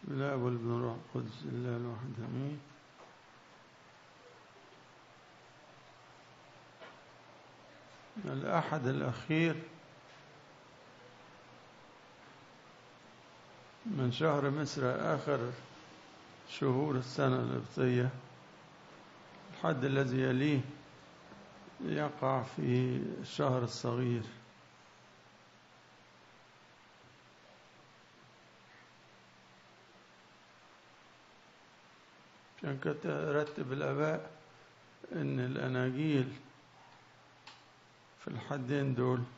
بسم الله والابن والروح القدس الله الواحد امين الأحد الأخير من شهر مصر آخر شهور السنة القبطية الحد الذي يليه يقع في الشهر الصغير عشان كده رتب الآباء إن الأناجيل في الحدين دول